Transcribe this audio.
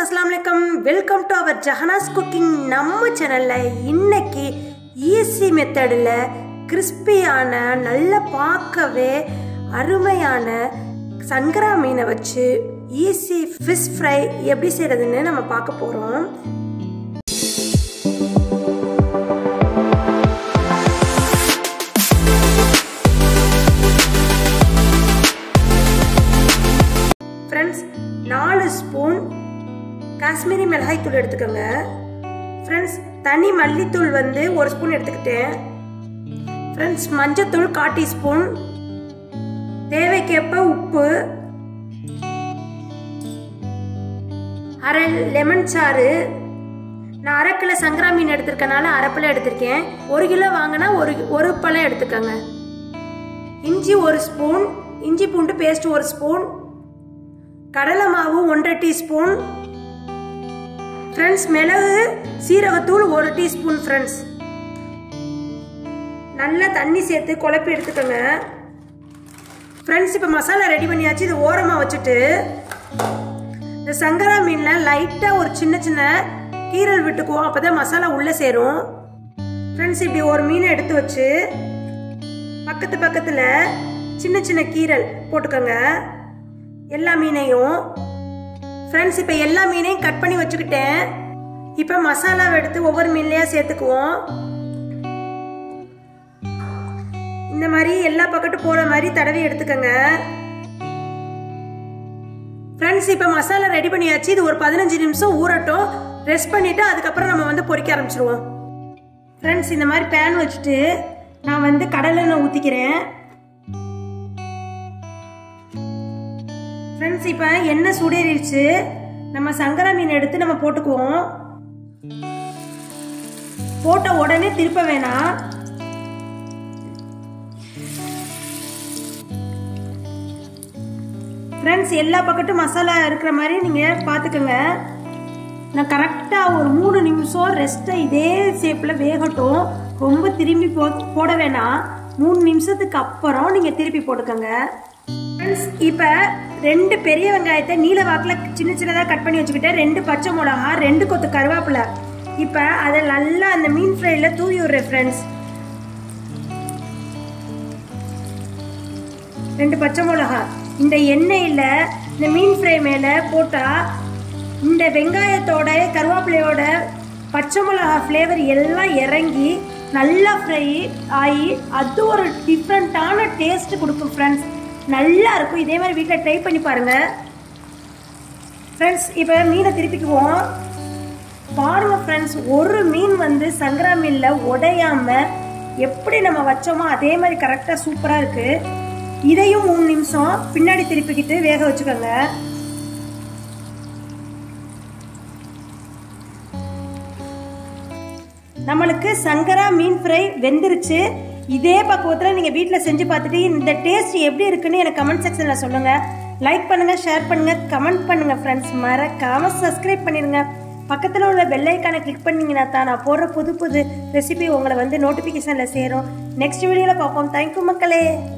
அஸ்லாம் வலைக்கம் welcome to our Jahanas cooking நம்ம சேனலில் இன்னைக்கு ஈஸி மெத்தடில் கிறிஸ்பியான நல்ல பார்க்கவே அருமையான சங்கரா மீனை வச்சு ஈஸி ஃபிஷ் ஃப்ரை எப்படி செய்கிறதுன்னு நம்ம பார்க்க போகிறோம் ஃப்ரெண்ட்ஸ் நாலு ஸ்பூன் காஷ்மீரி மிளகாய் தூள் எடுத்துக்கோங்க ஃப்ரெண்ட்ஸ் தனி மல்லித்தூள் வந்து ஒரு ஸ்பூன் எடுத்துக்கிட்டேன் ஃப்ரெண்ட்ஸ் மஞ்சத்தூள் கால் டீஸ்பூன் தேவைக்கேற்ப உப்பு அரை லெமன் சாறு நான் அரை கிலோ சங்கரா மீன் எடுத்திருக்கனால அரை பழம் எடுத்திருக்கேன் ஒரு கிலோ வாங்கினா ஒரு ஒரு பழம் எடுத்துக்கோங்க இஞ்சி ஒரு ஸ்பூன் இஞ்சி பூண்டு பேஸ்ட் ஒரு ஸ்பூன் கடலை மாவு ஒன்றரை டீஸ்பூன் ஃப்ரெண்ட்ஸ் மிளகு சீரகத்தூள் ஒரு டீஸ்பூன் ஃப்ரெண்ட்ஸ் நல்லா தண்ணி சேர்த்து குழப்பி எடுத்துக்கோங்க ஃப்ரெண்ட்ஸ் இப்போ மசாலா ரெடி பண்ணியாச்சு இது ஓரமாக வச்சுட்டு இந்த சங்கரா மீனில் லைட்டாக ஒரு சின்ன சின்ன கீரல் விட்டுக்குவோம் அப்போ தான் மசாலா உள்ளே சேரும் ஃப்ரெண்ட்ஸ் இப்படி ஒரு மீனை எடுத்து வச்சு பக்கத்து பக்கத்தில் சின்ன சின்ன கீரல் போட்டுக்கோங்க எல்லா மீனையும் ஃப்ரெண்ட்ஸ் இப்போ எல்லா மீனையும் கட் பண்ணி வச்சுக்கிட்டேன் இப்போ மசாலாவை எடுத்து ஒவ்வொரு மீன்லையா சேர்த்துக்குவோம் இந்த மாதிரி எல்லா பக்கட்டும் போகிற மாதிரி தடவி எடுத்துக்கோங்க ஃப்ரெண்ட்ஸ் இப்போ மசாலா ரெடி பண்ணியாச்சு இது ஒரு பதினஞ்சு நிமிஷம் ஊறட்டும் ரெஸ்ட் பண்ணிவிட்டு அதுக்கப்புறம் நம்ம வந்து பொரிக்க ஆரம்பிச்சிருவோம் ஃப்ரெண்ட்ஸ் இந்த மாதிரி பேன் வச்சுட்டு நான் வந்து கடலெண்ணெய் ஊற்றிக்கிறேன் ஃப்ரெண்ட்ஸ் இப்போ எண்ணெய் சுடேறிடுச்சு நம்ம சங்கரா மீன் எடுத்து நம்ம போட்டுக்குவோம் போட்ட உடனே திருப்ப வேணாம் ஃப்ரெண்ட்ஸ் எல்லா பக்கட்டும் மசாலா இருக்கிற மாதிரி நீங்கள் பார்த்துக்கோங்க நான் கரெக்டாக ஒரு மூணு நிமிஷம் ரெஸ்ட்டை இதே ஷேப்பில் வேகட்டும் ரொம்ப திரும்பி போ போட வேணாம் மூணு நிமிஷத்துக்கு அப்புறம் நீங்கள் திருப்பி போட்டுக்கோங்க ஃப்ரெண்ட்ஸ் இப்போ ரெண்டு பெரிய வெங்காயத்தை நீல வாக்கில் சின்ன சின்னதாக கட் பண்ணி வச்சுக்கிட்டேன் ரெண்டு பச்சை மிளகா ரெண்டு கொத்து கருவேப்பிலை இப்போ அதை நல்லா அந்த மீன் ஃப்ரையில் தூவி விடுறேன் ஃப்ரெண்ட்ஸ் ரெண்டு பச்சை மிளகா இந்த எண்ணெயில் இந்த மீன் ஃப்ரை மேலே போட்டால் இந்த வெங்காயத்தோட கருவேப்பிலையோட பச்சை மிளகா ஃப்ளேவர் எல்லாம் இறங்கி நல்லா ஃப்ரை ஆகி அது ஒரு டிஃப்ரெண்ட்டான டேஸ்ட் கொடுக்கும் ஃப்ரெண்ட்ஸ் நல்லா இருக்கும் இதே மாதிரி வீட்டில் ட்ரை பண்ணி பாருங்கள் ஃப்ரெண்ட்ஸ் இப்போ மீனை திருப்பிக்குவோம் பாருங்க ஃப்ரெண்ட்ஸ் ஒரு மீன் வந்து சங்கரா மீனில் உடையாமல் எப்படி நம்ம வச்சோமோ அதே மாதிரி கரெக்டாக சூப்பராக இருக்குது இதையும் மூணு நிமிஷம் பின்னாடி திருப்பிக்கிட்டு வேக வச்சுக்கோங்க நம்மளுக்கு சங்கரா மீன் ஃப்ரை வெந்துருச்சு இதே பக்குவத்தில் நீங்கள் வீட்டில் செஞ்சு பார்த்துட்டு இந்த டேஸ்ட் எப்படி இருக்குன்னு எனக்கு கமெண்ட் செக்ஷனில் சொல்லுங்கள் லைக் பண்ணுங்கள் ஷேர் பண்ணுங்கள் கமெண்ட் பண்ணுங்கள் ஃப்ரெண்ட்ஸ் மறக்காமல் சப்ஸ்கிரைப் பண்ணிடுங்க பக்கத்தில் உள்ள பெல்லைக்கானை கிளிக் பண்ணிங்கன்னா தான் நான் போடுற புது புது ரெசிபி உங்களை வந்து நோட்டிஃபிகேஷனில் சேரும் நெக்ஸ்ட் வீடியோவில் பார்ப்போம் தேங்க்யூ மக்களே